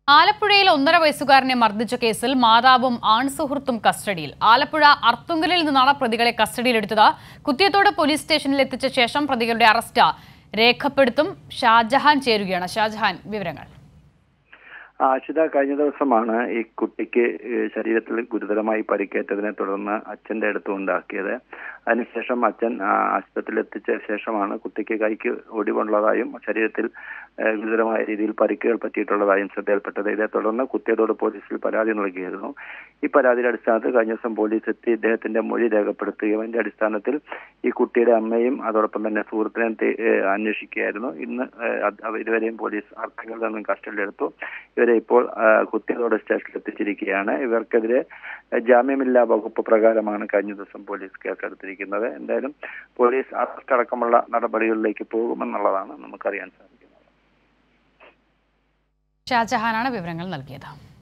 ആലപ്പുഴയിൽ ഒന്നര വയസ്സുകാരനെ മർദ്ദിച്ച കേസിൽ മാതാവും ആൺസുഹൃത്തും കസ്റ്റഡിയിൽ ആലപ്പുഴ അർത്തുങ്കലിൽ നിന്നാണ് പ്രതികളെ കസ്റ്റഡിയിലെടുത്തത് കുത്തിയത്തോട് പോലീസ് സ്റ്റേഷനിൽ എത്തിച്ച ശേഷം പ്രതികളുടെ അറസ്റ്റ് രേഖപ്പെടുത്തും ഷാജഹാൻ ചേരുകയാണ് ഷാജഹാൻ വിവരങ്ങൾ ആഷിത കഴിഞ്ഞ ദിവസമാണ് ഈ കുട്ടിക്ക് ഏഹ് ശരീരത്തിൽ ഗുരുതരമായി പരിക്കേറ്റതിനെ തുടർന്ന് അച്ഛന്റെ അടുത്ത് കൊണ്ടാക്കിയത് അതിനുശേഷം അച്ഛൻ ആ, ആശുപത്രിയിൽ എത്തിച്ച ശേഷമാണ് കുട്ടിക്ക് കൈക്ക് ഒടിവുള്ളതായും ശരീരത്തിൽ ഏഹ് ഗുരുതരമായ രീതിയിൽ പരിക്കുകൾ പറ്റിയിട്ടുള്ളതായും ശ്രദ്ധയിൽപ്പെട്ടത് ഇതേ തുടർന്ന് കുത്തിയതോട് പോലീസിൽ പരാതി നൽകിയിരുന്നു ഈ പരാതിയുടെ അടിസ്ഥാനത്തിൽ കഴിഞ്ഞ ദിവസം പോലീസ് എത്തി ഇദ്ദേഹത്തിന്റെ മൊഴി രേഖപ്പെടുത്തുകയും അതിന്റെ അടിസ്ഥാനത്തിൽ ഈ കുട്ടിയുടെ അമ്മയും അതോടൊപ്പം തന്നെ സുഹൃത്തിനെയും തെ- ഏഹ് അന്വേഷിക്കുകയായിരുന്നു ഇന്ന് ഏഹ് അത് അവ- ഇരുവരെയും പോലീസ് അർത്ഥങ്ങളിൽ നിന്നും കസ്റ്റഡിയിലെടുത്തു ഇവരെ ഇപ്പോൾ ആ, കുത്തിയതോട് സ്റ്റേഷനിൽ എത്തിച്ചിരിക്കുകയാണ് ഇവർക്കെതിരെ ഏഹ് ജാമ്യമില്ലാ വകുപ്പ് പ്രകാരമാണ് കഴിഞ്ഞ ദിവസം പോലീസ് കേസെടുത്തിരിക്കുന്നത് എന്തായാലും പോലീസ് അറസ്റ്റ് അടക്കമുള്ള നടപടികളിലേക്ക് പോകുമെന്നുള്ളതാണ് നമുക്കറിയാൻ സാധിക്കുന്നത് ഷാജഹാനാണ് വിവരങ്ങൾ നൽകിയത്